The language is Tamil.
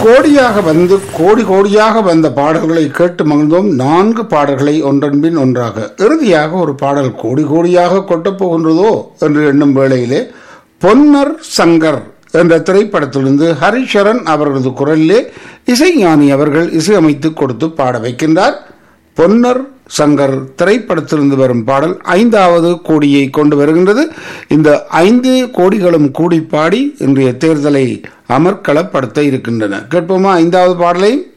கோடியாக வந்து கோடி கோடியாக வந்த பாடல்களை கேட்டு மகிழ்ந்தோம் நான்கு பாடல்களை ஒன்றன்பின் ஒன்றாக இறுதியாக ஒரு பாடல் கோடி கோடியாக கொட்டப் போகின்றதோ என்று எண்ணும் வேளையிலே பொன்னர் சங்கர் என்ற திரைப்படத்திலிருந்து ஹரிஷரன் அவர்களது குரலிலே இசைஞானி அவர்கள் இசையமைத்து கொடுத்து பாட வைக்கின்றார் பொன்னர் சங்கர் திரைப்படத்திலிருந்து வரும் பாடல் ஐந்தாவது கோடியை கொண்டு வருகின்றது இந்த ஐந்து கோடிகளும் கூடி பாடி இன்றைய தேர்தலை அமர்க்களப்படுத்த இருக்கின்றன கேட்போமா ஐந்தாவது பாடலை